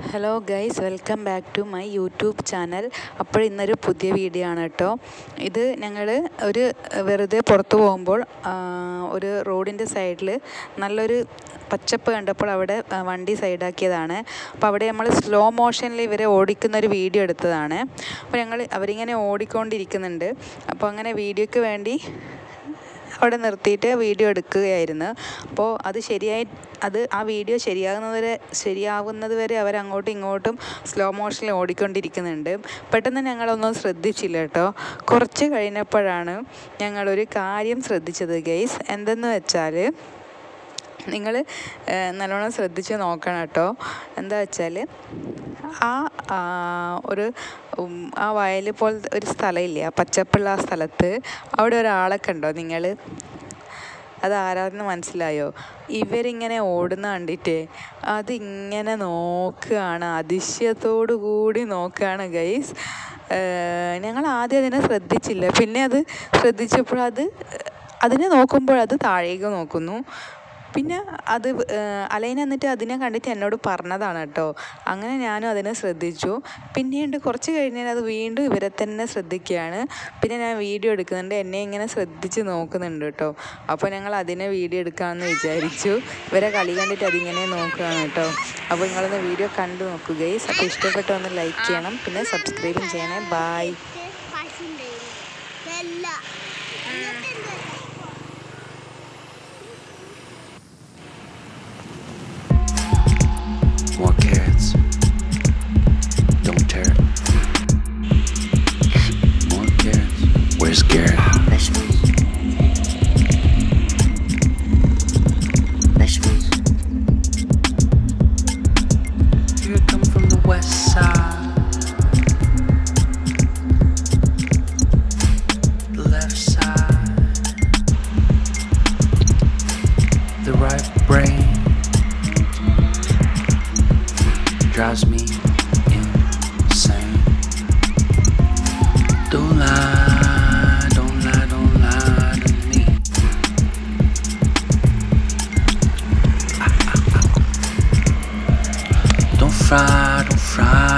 Hello guys welcome back to my YouTube channel അപ്പോൾ ഇന്നൊരു പുതിയ വീഡിയോ ആണ് കേട്ടോ ഇത് ഞങ്ങൾ ഒരു വെറുതെ പുറത്ത് പോകുമ്പോൾ ആ, ഒരു റോഡിൻ്റെ സൈഡിൽ നല്ലൊരു പച്ചപ്പ് കണ്ടപ്പോൾ അവിടെ ആ, വണ്ടി സൈഡാക്കിയതാണ് അപ്പോൾ അവിടെ നമ്മൾ സ്ലോ മോഷനിൽ ഇവരെ ഓടിക്കുന്ന ഒരു വീഡിയോ എടുത്തതാണ് അപ്പോൾ ഞങ്ങൾ അവരിങ്ങനെ ഓടിക്കൊണ്ടിരിക്കുന്നുണ്ട് അപ്പോൾ അങ്ങനെ വീഡിയോയ്ക്ക് വേണ്ടി അവിടെ നിർത്തിയിട്ട് വീഡിയോ എടുക്കുകയായിരുന്നു അപ്പോൾ അത് ശരിയായി അത് ആ വീഡിയോ ശരിയാകുന്നത് വരെ ശരിയാവുന്നത് വരെ അവർ അങ്ങോട്ടും ഇങ്ങോട്ടും സ്ലോ മോഷനിൽ ഓടിക്കൊണ്ടിരിക്കുന്നുണ്ട് പെട്ടെന്ന് ഞങ്ങളൊന്നും ശ്രദ്ധിച്ചില്ല കേട്ടോ കുറച്ച് കഴിഞ്ഞപ്പോഴാണ് ഞങ്ങളൊരു കാര്യം ശ്രദ്ധിച്ചത് ഗെയ്സ് എന്തെന്ന് വെച്ചാൽ നിങ്ങൾ നല്ലോണം ശ്രദ്ധിച്ച് നോക്കണം കേട്ടോ എന്താ വെച്ചാൽ ആ ആ, ഒരു ഉം, ആ വയൽ പോലത്തെ ഒരു സ്ഥലമില്ലേ ആ പച്ചപ്പുള്ള ആ സ്ഥലത്ത് അവിടെ ഒരാളെ കണ്ടോ നിങ്ങൾ അത് ആരാന്ന് മനസ്സിലായോ ഇവരിങ്ങനെ ഓടുന്ന കണ്ടിട്ട് അതിങ്ങനെ നോക്കുകയാണ് അതിശയത്തോടു കൂടി നോക്കുകയാണ് ഗൈസ് ഞങ്ങൾ ആദ്യം അതിനെ ശ്രദ്ധിച്ചില്ല പിന്നെ അത് ശ്രദ്ധിച്ചപ്പോൾ അത് അതിനെ നോക്കുമ്പോൾ അത് താഴേക്ക് നോക്കുന്നു പിന്നെ അത് അലൈന എന്നിട്ട് അതിനെ കണ്ടിട്ട് എന്നോട് പറഞ്ഞതാണ് കേട്ടോ അങ്ങനെ ഞാനും അതിനെ ശ്രദ്ധിച്ചു പിന്നീട് കുറച്ച് കഴിഞ്ഞാൽ അത് വീണ്ടും ഇവരെ തന്നെ ശ്രദ്ധിക്കുകയാണ് പിന്നെ ഞാൻ വീഡിയോ എടുക്കുന്നുണ്ട് എന്നെ ഇങ്ങനെ ശ്രദ്ധിച്ച് നോക്കുന്നുണ്ട് കേട്ടോ അപ്പോൾ ഞങ്ങൾ അതിനെ വീഡിയോ എടുക്കാമെന്ന് വിചാരിച്ചു ഇവരെ കളി കണ്ടിട്ട് അതിങ്ങനെ നോക്കുകയാണ് കേട്ടോ അപ്പോൾ നിങ്ങളൊന്ന് വീഡിയോ കണ്ടു നോക്കുകയും അപ്പോൾ ഇഷ്ടപ്പെട്ട ഒന്ന് ലൈക്ക് ചെയ്യണം പിന്നെ സബ്സ്ക്രൈബും ചെയ്യണേ ബായ് വെല്ല More carrots. Don't tear it. More carrots. Where's Garrett? Vegetables. Vegetables. You come from the west side. The left side. The right brain drives me insane. Don't lie, don't lie, don't lie to me. Don't fry, don't fry